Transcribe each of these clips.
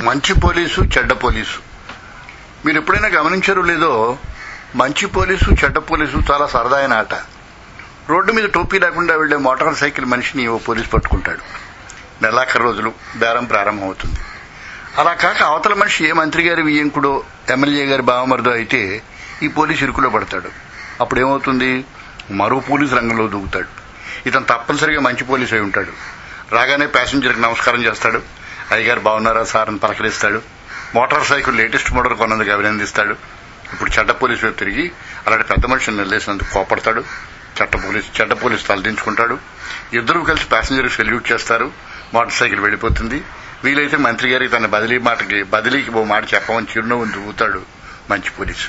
మంచి పోలీసు చెడ్డ పోలీసు మీరు ఎప్పుడైనా గమనించారో లేదో మంచి పోలీసు చెడ్డ పోలీసు చాలా సరదాయిన ఆట రోడ్డు మీద టోపీ లేకుండా వెళ్లే మోటార్ సైకిల్ మనిషిని ఓ పోలీసు పట్టుకుంటాడు నెలాఖరు రోజులు బేరం ప్రారంభమవుతుంది అలా కాక అవతల మనిషి ఏ మంత్రి గారి వియ్యంకుడో ఎమ్మెల్యే గారి బావమరుదో అయితే ఈ పోలీసు ఇరుకులో పడతాడు అప్పుడేమవుతుంది మరో పోలీసు రంగంలో దూకుతాడు ఇతను తప్పనిసరిగా మంచి పోలీసు అయి ఉంటాడు రాగానే ప్యాసింజర్కి నమస్కారం చేస్తాడు అయ్యగారు బాగున్నారా సార్ అని పలకరిస్తాడు మోటార్ సైకిల్ లేటెస్ట్ మోడల్ కొన్నందుకు అభినందిస్తాడు ఇప్పుడు చెడ్డ పోలీసు వైపు తిరిగి అలాంటి పెద్ద మనిషిని నిలదీసినందుకు కోపడతాడు చెట్ట పోలీసు చెడ్డ పోలీసు తలదించుకుంటాడు ఇద్దరూ కలిసి ప్యాసింజర్ సెల్యూట్ చేస్తారు మోటార్ సైకిల్ వెళ్ళిపోతుంది వీలైతే మంత్రి గారికి తన బదిలీ మాటకి బదిలీకి ఓ మాట చెప్పమని చిరునవ్వు దువ్వుతాడు మంచి పోలీసు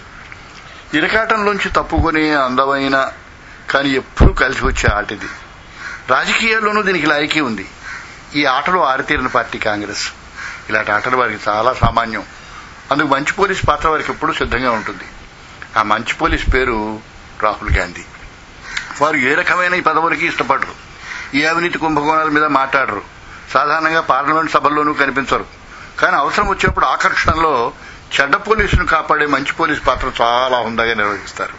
ఇరకాటంలోంచి తప్పుకునే అందమైన కానీ ఎప్పుడూ కలిసి వచ్చే ఆట ఇది రాజకీయాల్లోనూ దీనికి లాయకీ ఉంది ఈ ఆటలో ఆరితేరిన పార్టీ కాంగ్రెస్ ఇలాంటి ఆటలు వారికి చాలా సామాన్యం అందుకు మంచి పోలీస్ పాత్ర వారికి ఎప్పుడూ సిద్ధంగా ఉంటుంది ఆ మంచి పోలీస్ పేరు రాహుల్ గాంధీ వారు ఏ రకమైన ఈ పదవులకి ఇష్టపడరు ఈ అవినీతి కుంభకోణాల మీద మాట్లాడరు సాధారణంగా పార్లమెంట్ సభల్లోనూ కనిపించరు కానీ అవసరం వచ్చినప్పుడు ఆకర్షణలో చెడ్డ పోలీసును కాపాడే మంచి పోలీసు పాత్ర చాలా హుందాగా నిర్వహిస్తారు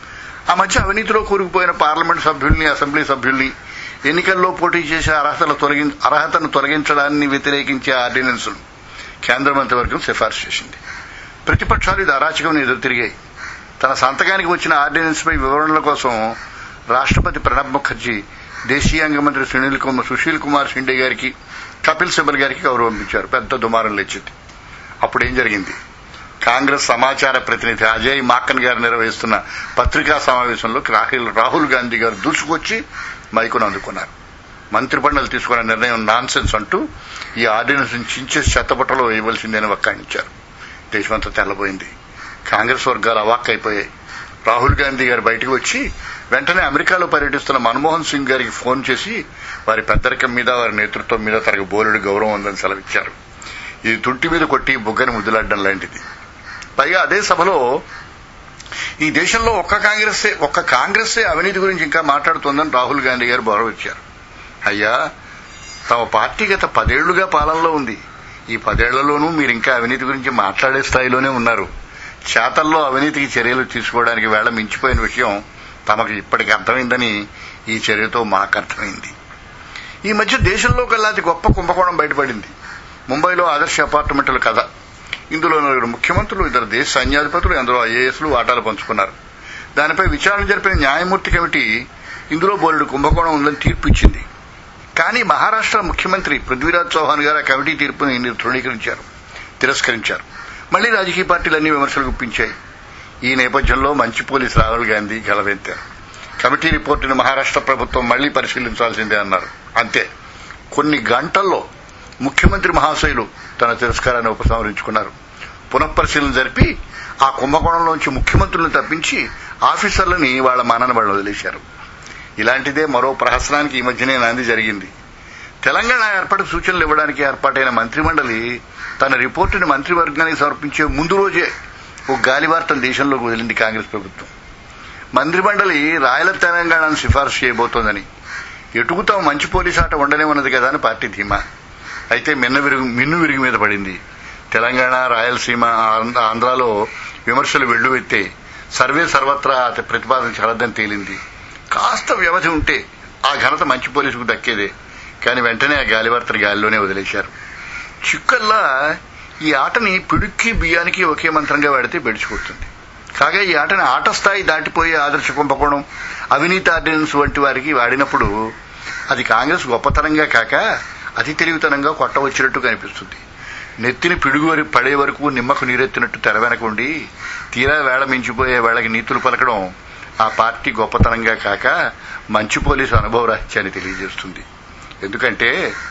ఆ మధ్య అవినీతిలో కూరుకుపోయిన పార్లమెంట్ సభ్యుల్ని అసెంబ్లీ సభ్యుల్ని ఎన్నికల్లో పోటీ చేసే అర్హతలు తొలగి అర్హతను తొలగించడాన్ని వ్యతిరేకించే ఆర్డినెన్సులు కేంద్ర మంత్రివర్గం సిఫార్సు చేసింది ప్రతిపక్షాలు ఇది అరాచకం ఎదురు తిరిగాయి తన సంతకానికి వచ్చిన ఆర్డినెన్స్ పై వివరణల కోసం రాష్ట్రపతి ప్రణబ్ ముఖర్జీ దేశీయాంగ మంత్రి సునీల్ కుమార్ సుశీల్ కుమార్ షిండే గారికి కపిల్ సిబల్ గారికి గౌరవం ఇచ్చారు పెద్ద దుమారం లేచింది అప్పుడు ఏం జరిగింది కాంగ్రెస్ సమాచార ప్రతినిధి అజయ్ మాకన్ గారు నిర్వహిస్తున్న పత్రికా సమావేశంలో రాహుల్ రాహుల్ గాంధీ గారు దూసుకొచ్చి మైకును అందుకున్నారు మంత్రి మండలి తీసుకున్న నిర్ణయం నాన్ సెన్స్ అంటూ ఈ ఆర్డినెన్స్ చించే చెత్తబుట్టలో వేయవలసిందని వక్కాణించారు దేశమంతా తెల్లబోయింది కాంగ్రెస్ వర్గాలు అవాక్కైపోయాయి రాహుల్ గాంధీ గారు బయటకు వచ్చి వెంటనే అమెరికాలో పర్యటిస్తున్న మన్మోహన్ సింగ్ గారికి ఫోన్ చేసి వారి పెద్దరికం మీద వారి నేతృత్వం మీద తనకు బోలెడు గౌరవం ఉందని సెలవిచ్చారు ఇది తుంటి మీద కొట్టి బుగ్గని ముద్దులాడడం లాంటిది పైగా అదే సభలో ఈ దేశంలో ఒక్క కాంగ్రెస్ ఒక్క కాంగ్రెస్ అవినీతి గురించి ఇంకా మాట్లాడుతోందని రాహుల్ గాంధీ గారు గౌరవించారు అయ్యా తమ పార్టీ గత పదేళ్లుగా పాలనలో ఉంది ఈ పదేళ్లలోనూ మీరు ఇంకా అవినీతి గురించి మాట్లాడే స్థాయిలోనే ఉన్నారు చేతల్లో అవినీతికి చర్యలు తీసుకోవడానికి వేళ మించిపోయిన విషయం తమకు ఇప్పటికి అర్థమైందని ఈ చర్యతో మాకు అర్థమైంది ఈ మధ్య దేశంలో కల్లా అతి గొప్ప కుంభకోణం బయటపడింది ముంబైలో ఆదర్శ అపార్ట్మెంట్ల కథ ఇందులో నలుగురు ముఖ్యమంత్రులు ఇద్దరు దేశ సైన్యాధిపతులు అందులో ఐఏఎస్లు వాటాలు పంచుకున్నారు దానిపై విచారణ జరిపిన న్యాయమూర్తి కమిటీ ఇందులో బోలెడు కుంభకోణం ఉందని తీర్పు ఇచ్చింది కానీ మహారాష్ట్ర ముఖ్యమంత్రి పృథ్వీరాజ్ చౌహాన్ గారు ఆ కమిటీ తీర్పుని తృణీకరించారు తిరస్కరించారు మళ్లీ రాజకీయ పార్టీలన్నీ విమర్శలు గుప్పించాయి ఈ నేపథ్యంలో మంచి పోలీసు రాహుల్ గాంధీ గెలవెత్తారు కమిటీ రిపోర్టును మహారాష్ట్ర ప్రభుత్వం మళ్లీ పరిశీలించాల్సిందే అన్నారు అంతే కొన్ని గంటల్లో ముఖ్యమంత్రి మహాశయులు తన తిరస్కారాన్ని ఉపసంహరించుకున్నారు పునఃపరిశీలన జరిపి ఆ కుంభకోణంలోంచి ముఖ్యమంత్రులను తప్పించి ఆఫీసర్లని వాళ్ల మాననబడి వదిలేశారు ఇలాంటిదే మరో ప్రహసనానికి ఈ మధ్యనే నాంది జరిగింది తెలంగాణ ఏర్పాటు సూచనలు ఇవ్వడానికి ఏర్పాటైన మంత్రిమండలి తన రిపోర్టుని మంత్రివర్గానికి సమర్పించే ముందు రోజే ఓ గాలివార్తను దేశంలోకి వదిలింది కాంగ్రెస్ ప్రభుత్వం మంత్రిమండలి రాయల తెలంగాణను సిఫార్సు చేయబోతోందని ఎటుకుతాం మంచి పోలీస్ ఆట ఉండనే ఉన్నది కదా అని పార్టీ ధీమా అయితే మిన్న విరుగు మిన్ను విరుగు మీద పడింది తెలంగాణ రాయలసీమ ఆంధ్రాలో విమర్శలు వెళ్లువెత్తే సర్వే సర్వత్రా అతని ప్రతిపాదన చలద్దని తేలింది కాస్త వ్యవధి ఉంటే ఆ ఘనత మంచి పోలీసుకు దక్కేదే కానీ వెంటనే ఆ గాలివార్తలు గాలిలోనే వదిలేశారు చిక్కల్లా ఈ ఆటని పిడుక్కి బియ్యానికి ఒకే మంత్రంగా వాడితే బెడిచికొడుతుంది కాగా ఈ ఆటని ఆట స్థాయి దాటిపోయే ఆదర్శ కుంభకోణం అవినీతి ఆర్డినెన్స్ వంటి వారికి వాడినప్పుడు అది కాంగ్రెస్ గొప్పతనంగా కాక అతి తెలివితనంగా కొట్టవచ్చినట్టు కనిపిస్తుంది నెత్తిని పిడుగు వరకు పడే వరకు నిమ్మకు నీరెత్తినట్టు తెర వెనకుండి తీరా వేళ మించిపోయే వేళకి నీతులు పలకడం ఆ పార్టీ గొప్పతనంగా కాక మంచి పోలీసు అనుభవ రహస్యాన్ని తెలియజేస్తుంది ఎందుకంటే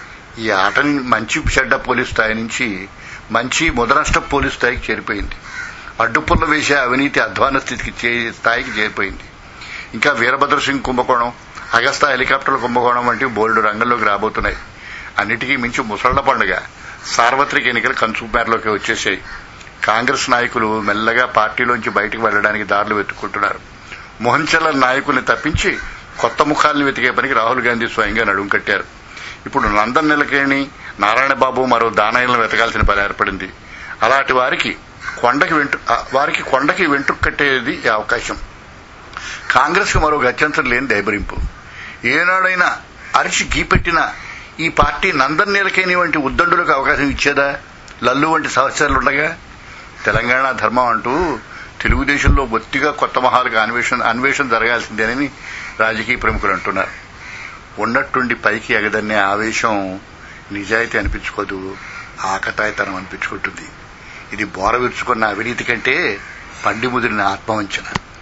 ఈ ఆటని మంచి చెడ్డ పోలీస్ స్థాయి నుంచి మంచి ముదనష్ట పోలీస్ స్థాయికి చేరిపోయింది అడ్డుపుల్ల వేసే అవినీతి అధ్వాన స్థితికి స్థాయికి చేరిపోయింది ఇంకా వీరభద్ర సింగ్ కుంభకోణం అగస్తా హెలికాప్టర్ల కుంభకోణం వంటి బోల్డ్ రంగంలోకి రాబోతున్నాయి అన్నిటికీ మించి ముసళ్ల పండుగ సార్వత్రిక ఎన్నికలు కంచుపేరలోకి వచ్చేసాయి కాంగ్రెస్ నాయకులు మెల్లగా పార్టీలోంచి బయటకు వెళ్లడానికి దారులు వెతుక్కుంటున్నారు మొహంచల నాయకుల్ని తప్పించి కొత్త ముఖాలను వెతికే పనికి రాహుల్ గాంధీ స్వయంగా నడుం కట్టారు ఇప్పుడు నందన్ నిలకేణి నారాయణబాబు మరో దానయ్యలను వెతకాలి బతకాల్సిన పని ఏర్పడింది అలాంటి వారికి కొండకి వెంట్రు ఆ, వారికి కొండకి వెంట్రుక కట్టేది ఈ అవకాశం కాంగ్రెస్ కు మరో గత్యంతరం లేని దయబరింపు ఏనాడైనా అరిచి గీపెట్టిన ఈ పార్టీ నందన్నీలకేని వంటి ఉద్దండులకు అవకాశం ఇచ్చేదా లల్లు వంటి సంవత్సరాలు ఉండగా తెలంగాణ ధర్మం అంటూ తెలుగుదేశంలో బొత్తిగా కొత్త మహాలకు అన్వేషణ అన్వేషణ జరగాల్సిందేనని రాజకీయ ప్రముఖులు అంటున్నారు ఉన్నట్టుండి పైకి ఎగదన్నే ఆవేశం నిజాయితీ అనిపించుకోదు ఆకతాయితనం అనిపించుకుంటుంది ఇది బోర విరుచుకున్న అవినీతి కంటే పండి ముదిరిన ఆత్మవంచన